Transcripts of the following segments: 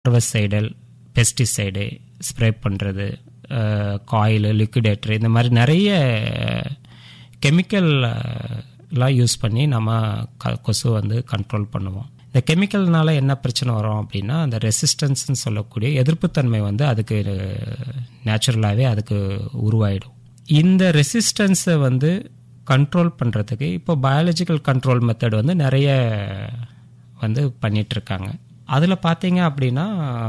ஹார்வசைடல் pesticide spray பண்ணுறது coil liquidator இந்த மாதிரி நிறைய கெமிக்கல் எல்லாம் யூஸ் பண்ணி நம்ம க கொசு வந்து கண்ட்ரோல் பண்ணுவோம் இந்த கெமிக்கல்னால என்ன பிரச்சனை வரும் அப்படின்னா அந்த ரெசிஸ்டன்ஸ்னு சொல்லக்கூடிய எதிர்ப்புத்தன்மை வந்து அதுக்கு நேச்சுரலாகவே அதுக்கு உருவாயிடும் இந்த ரெசிஸ்டன்ஸை வந்து கண்ட்ரோல் பண்ணுறதுக்கு இப்போ பயாலஜிக்கல் கண்ட்ரோல் மெத்தட் வந்து நிறைய வந்து பண்ணிகிட்ருக்காங்க அதில் பார்த்தீங்க அப்படின்னா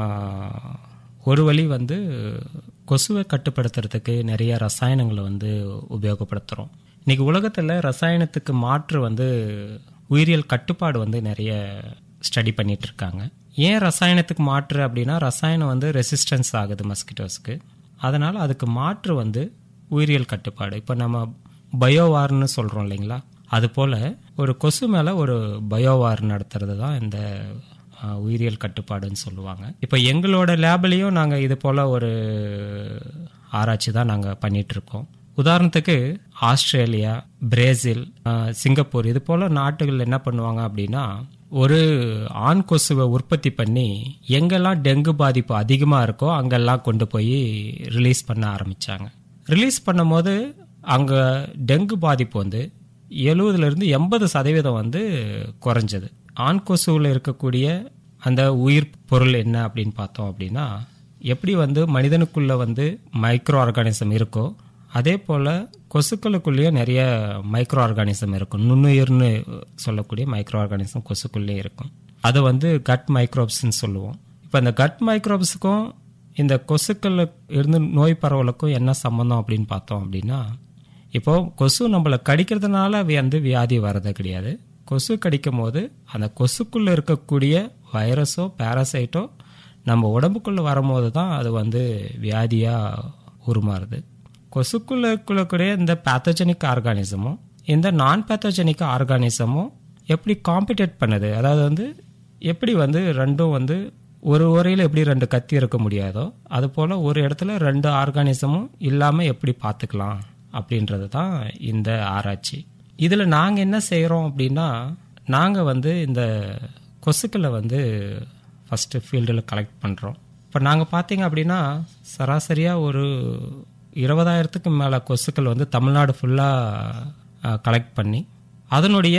ஒரு வழி வந்து கொசுவை கட்டுப்படுத்துறதுக்கு நிறைய ரசாயனங்களை வந்து உபயோகப்படுத்துகிறோம் இன்றைக்கி உலகத்தில் ரசாயனத்துக்கு மாற்று வந்து உயிரியல் கட்டுப்பாடு வந்து நிறைய ஸ்டடி பண்ணிட்டு இருக்காங்க ஏன் ரசாயனத்துக்கு மாற்று அப்படின்னா ரசாயனம் வந்து ரெசிஸ்டன்ஸ் ஆகுது மஸ்கிட்டோஸ்க்கு அதனால் அதுக்கு மாற்று வந்து உயிரியல் கட்டுப்பாடு இப்போ நம்ம பயோவார்னு சொல்கிறோம் இல்லைங்களா அது போல் ஒரு கொசு மேலே ஒரு பயோவார் நடத்துறது தான் இந்த உயிரியல் கட்டுப்பாடுன்னு சொல்லுவாங்க இப்போ எங்களோட லேபிலையும் நாங்கள் இது போல் ஒரு ஆராய்ச்சி தான் நாங்கள் பண்ணிகிட்ருக்கோம் உதாரணத்துக்கு ஆஸ்திரேலியா பிரேசில் சிங்கப்பூர் இது போல் நாட்டுகள் என்ன பண்ணுவாங்க அப்படின்னா ஒரு ஆண் கொசுவை உற்பத்தி பண்ணி எங்கெல்லாம் டெங்கு பாதிப்பு அதிகமாக இருக்கோ அங்கெல்லாம் கொண்டு போய் ரிலீஸ் பண்ண ஆரம்பித்தாங்க ரிலீஸ் பண்ணும்போது அங்கே டெங்கு பாதிப்பு வந்து எழுபதுலேருந்து எண்பது சதவீதம் வந்து குறைஞ்சது ஆண் கொசுவில் இருக்கக்கூடிய அந்த உயிர் பொருள் என்ன அப்படின்னு பார்த்தோம் அப்படின்னா எப்படி வந்து மனிதனுக்குள்ளே வந்து மைக்ரோ ஆர்கானிசம் இருக்கோ அதே போல் கொசுக்களுக்குள்ளேயும் நிறைய மைக்ரோ ஆர்கானிசம் இருக்கும் நுண்ணுயிர்னு சொல்லக்கூடிய மைக்ரோ ஆர்கானிசம் கொசுக்குள்ளேயே இருக்கும் அதை வந்து கட் மைக்ரோப்ஸ்ன்னு சொல்லுவோம் இப்போ அந்த கட் மைக்ரோப்ஸுக்கும் இந்த கொசுக்கள் இருந்து நோய் பரவலுக்கும் என்ன சம்மந்தம் அப்படின்னு பார்த்தோம் அப்படின்னா இப்போ கொசு நம்மளை கடிக்கிறதுனால வந்து வியாதி வர்றது கிடையாது கொசு கடிக்கும் போது அந்த கொசுக்குள்ளே இருக்கக்கூடிய வைரஸோ பேரசைட்டோ நம்ம உடம்புக்குள்ளே வரும்போது தான் அது வந்து வியாதியாக உருமாறுது கொசுக்குள்ளே இருக்கக்கூடிய இந்த பேத்தோஜெனிக் ஆர்கானிசமும் இந்த நான் பேத்தோஜெனிக் ஆர்கானிசமும் எப்படி காம்படிட் பண்ணுது அதாவது வந்து எப்படி வந்து ரெண்டும் வந்து ஒரு உரையில் எப்படி ரெண்டு கத்தி இருக்க முடியாதோ அது போல் ஒரு இடத்துல ரெண்டு ஆர்கானிசமும் இல்லாமல் எப்படி பார்த்துக்கலாம் அப்படின்றது தான் இந்த ஆராய்ச்சி இதில் நாங்கள் என்ன செய்கிறோம் அப்படின்னா நாங்கள் வந்து இந்த கொசுக்களை வந்து ஃபஸ்ட்டு ஃபீல்டில் கலெக்ட் பண்ணுறோம் இப்போ நாங்கள் பார்த்தீங்க அப்படின்னா சராசரியாக ஒரு இருபதாயிரத்துக்கு மேலே கொசுக்கள் வந்து தமிழ்நாடு ஃபுல்லாக கலெக்ட் பண்ணி அதனுடைய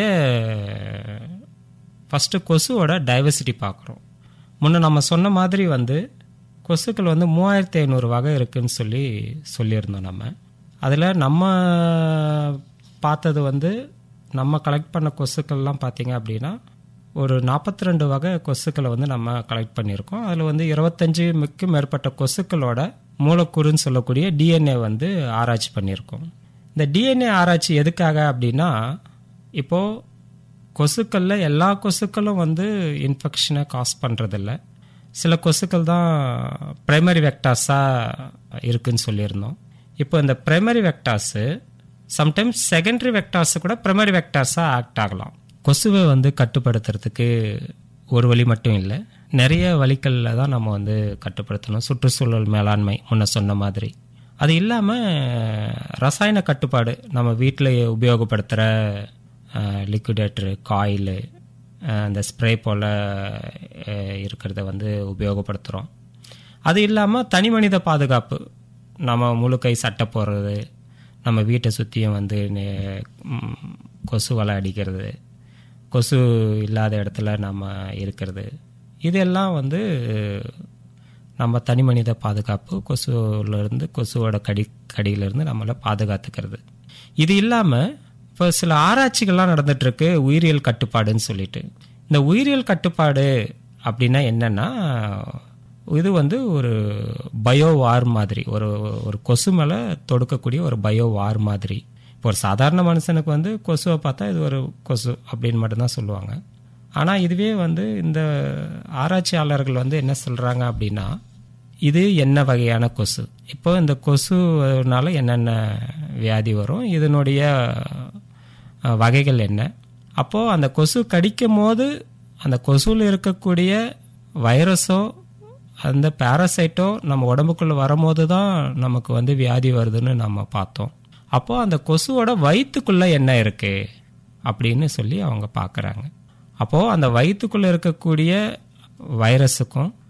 ஃபஸ்ட்டு கொசுவோட டைவர்சிட்டி பார்க்குறோம் முன்ன நம்ம சொன்ன மாதிரி வந்து கொசுக்கள் வந்து மூவாயிரத்தி ஐநூறு வகை இருக்குதுன்னு சொல்லி சொல்லியிருந்தோம் நம்ம அதில் நம்ம பார்த்தது வந்து நம்ம கலெக்ட் பண்ண கொசுக்கள்லாம் பார்த்தீங்க அப்படின்னா ஒரு நாற்பத்தி ரெண்டு வகை கொசுக்களை வந்து நம்ம கலெக்ட் பண்ணியிருக்கோம் அதில் வந்து இருபத்தஞ்சுக்கு மேற்பட்ட கொசுக்களோட மூலக்கூறுன்னு சொல்லக்கூடிய டிஎன்ஏ வந்து ஆராய்ச்சி பண்ணியிருக்கோம் இந்த டிஎன்ஏ ஆராய்ச்சி எதுக்காக அப்படின்னா இப்போது கொசுக்களில் எல்லா கொசுக்களும் வந்து இன்ஃபெக்ஷனை காஸ் பண்ணுறதில்ல சில கொசுக்கள் தான் ப்ரைமரி வெக்டாஸாக இருக்குன்னு சொல்லியிருந்தோம் இப்போ இந்த primary vectors sometimes secondary vectors கூட ப்ரைமரி வெக்டார்ஸாக ஆக்ட் ஆகலாம் கொசுவை வந்து கட்டுப்படுத்துறதுக்கு ஒரு வழி மட்டும் இல்லை நிறைய வழிகளில் தான் நம்ம வந்து கட்டுப்படுத்தணும் சுற்றுச்சூழல் மேலாண்மை முன்ன சொன்ன மாதிரி அது இல்லாமல் ரசாயன கட்டுப்பாடு நம்ம வீட்டில் உபயோகப்படுத்துகிற லிக்விடேட்டரு காயிலு அந்த ஸ்ப்ரே போல் இருக்கிறத வந்து உபயோகப்படுத்துகிறோம் அது இல்லாமல் தனி மனித பாதுகாப்பு நம்ம முழு கை சட்டை போடுறது நம்ம வீட்டை சுற்றியும் வந்து கொசு வலை அடிக்கிறது கொசு இல்லாத இடத்துல நம்ம இருக்கிறது இதெல்லாம் வந்து நம்ம தனி மனித பாதுகாப்பு கொசுவிலேருந்து கொசுவோட கடி கடியிலேருந்து நம்மளை பாதுகாத்துக்கிறது இது இல்லாமல் இப்போ சில ஆராய்ச்சிகள்லாம் நடந்துகிட்ருக்கு உயிரியல் கட்டுப்பாடுன்னு சொல்லிட்டு இந்த உயிரியல் கட்டுப்பாடு அப்படின்னா என்னென்னா இது வந்து ஒரு பயோ வார் மாதிரி ஒரு ஒரு கொசு மேலே தொடுக்கக்கூடிய ஒரு பயோ வார் மாதிரி இப்போ ஒரு சாதாரண மனுஷனுக்கு வந்து கொசுவை பார்த்தா இது ஒரு கொசு அப்படின்னு மட்டும்தான் சொல்லுவாங்க ஆனால் இதுவே வந்து இந்த ஆராய்ச்சியாளர்கள் வந்து என்ன சொல்கிறாங்க அப்படின்னா இது என்ன வகையான கொசு இப்போ இந்த கொசுனால என்னென்ன வியாதி வரும் இதனுடைய வகைகள் என்ன அப்போது அந்த கொசு கடிக்கும் போது அந்த கொசுவில் இருக்கக்கூடிய வைரஸோ அந்த பேரசைட்டோ நம்ம உடம்புக்குள்ளே வரும்போது தான் நமக்கு வந்து வியாதி வருதுன்னு நம்ம பார்த்தோம் அப்போது அந்த கொசுவோட வயிற்றுக்குள்ளே என்ன இருக்குது அப்படின்னு சொல்லி அவங்க பார்க்குறாங்க அப்போது அந்த வயிற்றுக்குள்ளே இருக்கக்கூடிய வைரஸுக்கும்